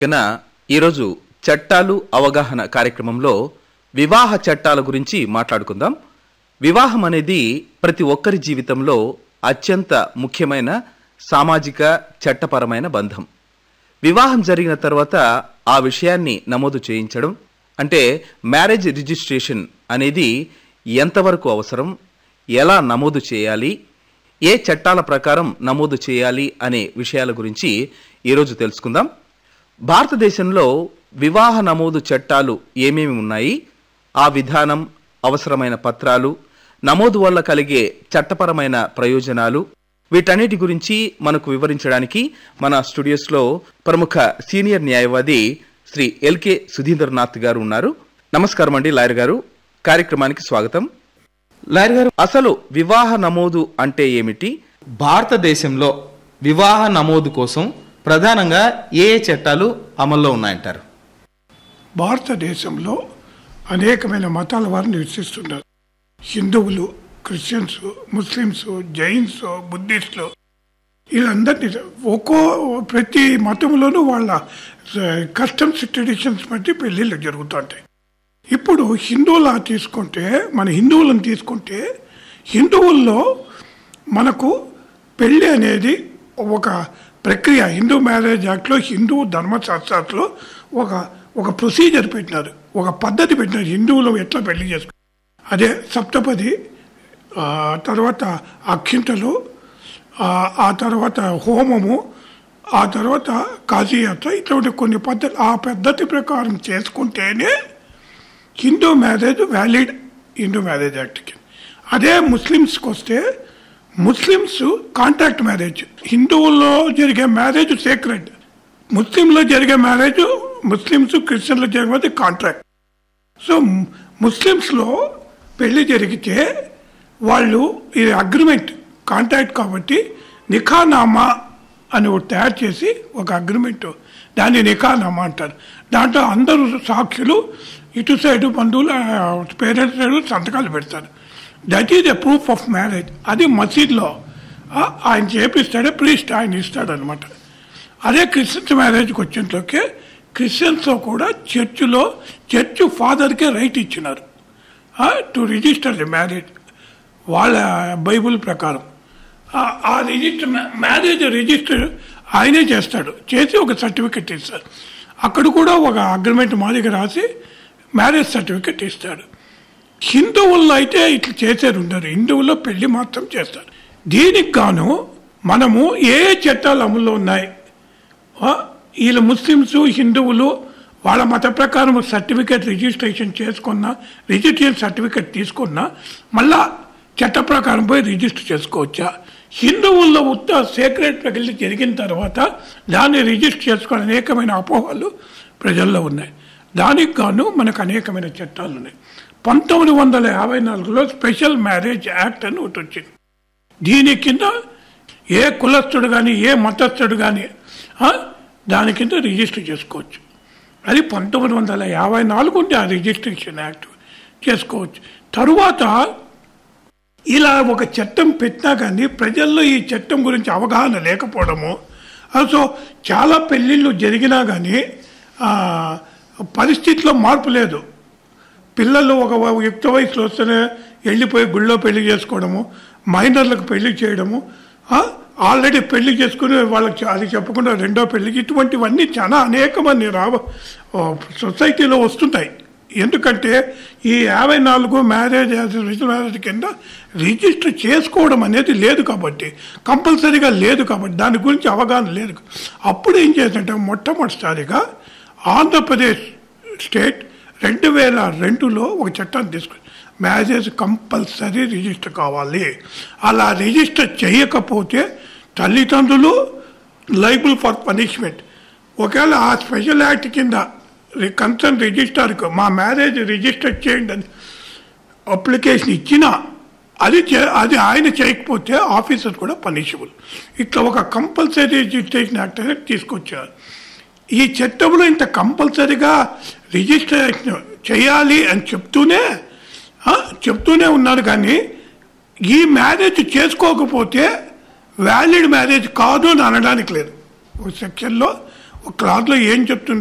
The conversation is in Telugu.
కన ఈరోజు చట్టాలు అవగాహన కార్యక్రమంలో వివాహ చట్టాల గురించి మాట్లాడుకుందాం వివాహం అనేది ప్రతి ఒక్కరి జీవితంలో అత్యంత ముఖ్యమైన సామాజిక చట్టపరమైన బంధం వివాహం జరిగిన తర్వాత ఆ విషయాన్ని నమోదు చేయించడం అంటే మ్యారేజ్ రిజిస్ట్రేషన్ అనేది ఎంతవరకు అవసరం ఎలా నమోదు చేయాలి ఏ చట్టాల ప్రకారం నమోదు చేయాలి అనే విషయాల గురించి ఈరోజు తెలుసుకుందాం భారతదేశంలో వివాహ నమోదు చట్టాలు ఏమేమి ఉన్నాయి ఆ విధానం అవసరమైన పత్రాలు నమోదు వల్ల కలిగే చట్టపరమైన ప్రయోజనాలు వీటన్నిటి గురించి మనకు వివరించడానికి మన స్టూడియోస్లో ప్రముఖ సీనియర్ న్యాయవాది శ్రీ ఎల్కే సుధీంద్రనాథ్ గారు ఉన్నారు నమస్కారం అండి లాయర్ గారు కార్యక్రమానికి స్వాగతం లాయర్ గారు అసలు వివాహ నమోదు అంటే ఏమిటి భారతదేశంలో వివాహ నమోదు కోసం ప్రధానంగా ఏ ఏ చట్టాలు అమల్లో ఉన్నాయంటారు భారతదేశంలో అనేకమైన మతాల వారు నివసిస్తున్నారు హిందువులు క్రిస్టియన్స్ ముస్లిమ్స్ జైన్స్ బుద్ధిస్టులు వీళ్ళందరినీ ఒక్కో ప్రతి మతంలోనూ వాళ్ళ కస్టమ్స్ ట్రెడిషన్స్ బట్టి పెళ్ళిళ్ళు జరుగుతుంటాయి ఇప్పుడు హిందువులా తీసుకుంటే మన హిందువులను తీసుకుంటే హిందువుల్లో మనకు పెళ్ళి అనేది ఒక ప్రక్రియ హిందూ మ్యారేజ్ యాక్ట్లో హిందూ ధర్మశాస్త్రాల్లో ఒక ఒక ప్రొసీజర్ పెట్టినారు ఒక పద్ధతి పెట్టినారు హిందువులు ఎట్లా పెళ్లి చేసుకు అదే సప్తపది ఆ, తర్వాత అక్షింతలు ఆ, ఆ తర్వాత హోమము ఆ తర్వాత కాశీయాత్ర ఇటువంటి కొన్ని పద్ధతి ఆ పద్ధతి ప్రకారం చేసుకుంటేనే Hindu marriage valid Hindu marriage యాక్ట్కి అదే ముస్లిమ్స్కి వస్తే ముస్లిమ్స్ కాంట్రాక్ట్ మ్యారేజ్ హిందువుల్లో జరిగే మ్యారేజ్ సీక్రెట్ ముస్లింలో జరిగే మ్యారేజ్ ముస్లిమ్స్ క్రిస్టియన్లో జరిగే కాంట్రాక్ట్ సో ము- ముస్లిమ్స్లో పెళ్లి జరిగితే వాళ్ళు ఇది అగ్రిమెంట్ కాంట్రాక్ట్ కాబట్టి నిఖానామా అని ఒకటి తయారు చేసి ఒక అగ్రిమెంట్ దాన్ని నిఖానామా అంటారు దాంట్లో అందరూ సాక్షులు ఇటు సైడు బంధువులు పేరెంట్స్ సైడు సంతకాలు పెడతారు that is a proof of marriage అది మసీద్లో ఆ, ఆయన చేపిస్తాడే ప్రీస్ట్ ఆయన ఇస్తాడు అనమాట అదే క్రిస్టియన్స్ మ్యారేజ్కి వచ్చేంతలోకే క్రిస్టియన్స్లో కూడా చర్చిలో చర్చ్ ఫాదర్కే రైట్ ఇచ్చినారు టు రిజిస్టర్ ది మ్యారేజ్ వాళ్ళ బైబుల్ ప్రకారం ఆ- ఆ రిజిస్టర్ మ్యారేజ్ రిజిస్టర్ ఆయనే చేస్తాడు చేసి ఒక సర్టిఫికెట్ ఇస్తాడు అక్కడ కూడా ఒక అగ్రిమెంట్ మాదిరి రాసి మ్యారేజ్ సర్టిఫికెట్ ఇస్తాడు హిందువుల్లో అయితే ఇట్లా చేసేది ఉండరు హిందువుల్లో పెళ్లి మాత్రం చేస్తారు దీనికి గాను మనము ఏ ఏ చట్టాలు అమల్లో ఉన్నాయి ఆ, వీళ్ళు ముస్లిమ్స్ హిందువులు వాళ్ళ మత ప్రకారం సర్టిఫికేట్ రిజిస్ట్రేషన్ చేసుకున్నా రిజిస్ట్రేషన్ సర్టిఫికేట్ తీసుకున్నా మళ్ళా చట్ట ప్రకారం పోయి రిజిస్టర్ చేసుకోవచ్చా హిందువుల్లో ఉత్త సేక్రెట్ ప్రకృతి జరిగిన తర్వాత దాన్ని రిజిస్టర్ చేసుకోవడం అనేకమైన అపోహలు ప్రజల్లో ఉన్నాయి దానికి గాను మనకు అనేకమైన చట్టాలు ఉన్నాయి పంతొమ్మిది వందల యాభై నాలుగులో స్పెషల్ మ్యారేజ్ యాక్ట్ అని ఒకటి వచ్చింది దీని కింద ఏ కులస్తుడు కానీ ఏ మతస్థుడు కానీ దాని కింద రిజిస్టర్ చేసుకోవచ్చు అది పంతొమ్మిది వందల యాభై నాలుగు ఉంటే ఆ రిజిస్ట్రేషన్ యాక్ట్ చేసుకోవచ్చు తరువాత ఇలా ఒక చట్టం పెట్టినా కానీ ప్రజల్లో ఈ చట్టం గురించి అవగాహన లేకపోవడము ఆ, సో చాలా పెళ్ళిళ్ళు జరిగినా కానీ ఆ, పరిస్థితిలో మార్పు లేదు పిల్లలు ఒక వ- యుక్త వయసులో వస్తేనే వెళ్ళిపోయి గుళ్ళో పెళ్లి చేసుకోవడము మైనర్లకు పెళ్లి చేయడము ఆ, ఆల్రెడీ పెళ్లి చేసుకుని వాళ్ళకి చె- అది చెప్పకుండా రెండో పెళ్లికి ఇటువంటివన్నీ చాలా అనేక మంది రావ ఓ, సొసైటీలో వస్తుంటాయి ఎందుకంటే ఈ యాభై నాలుగు మ్యారేజ్ రిజిస్టర్ మ్యారేజ్ కింద రిజిస్టర్ చేసుకోవడం అనేది లేదు కాబట్టి కంపల్సరీగా లేదు కాబట్టి దాని గురించి అవగాహన లేదు అప్పుడు ఏం చేసింటే మొట్టమొదటిసారిగా ఆంధ్రప్రదేశ్ స్టేట్ రెండు వేల రెండులో ఒక చట్టాన్ని తీసుకుని మ్యారేజ్ కంపల్సరీ రిజిస్టర్ కావాలి అలా రిజిస్టర్ చేయకపోతే తల్లిదండ్రులు లైబుల్ ఫర్ పనిష్మెంట్ ఒకవేళ ఆ స్పెషల్ యాక్ట్ కింద కన్సర్న్ రిజిస్టర్కు మా మ్యారేజ్ రిజిస్టర్ చేయండి అని అప్లికేషన్ ఇచ్చినా అది చే- అది ఆయన చేయకపోతే ఆఫీసర్ కూడా పనిషబుల్ ఇట్లా ఒక కంపల్సరీ రిజిస్ట్రేషన్ యాక్ట్ అనేది తీసుకొచ్చారు ఈ చట్టంలో ఇంత కంపల్సరీగా రిజిస్ట్రేషన్ చేయాలి అని చెప్తూనే ఆ, చెప్తూనే ఉన్నారు కానీ ఈ మ్యారేజ్ చేసుకోకపోతే వ్యాలిడ్ మ్యారేజ్ కాదు అని అనడానికి లేదు ఒక సెక్షన్లో ఒక క్లాత్లో ఏం చెప్తుంది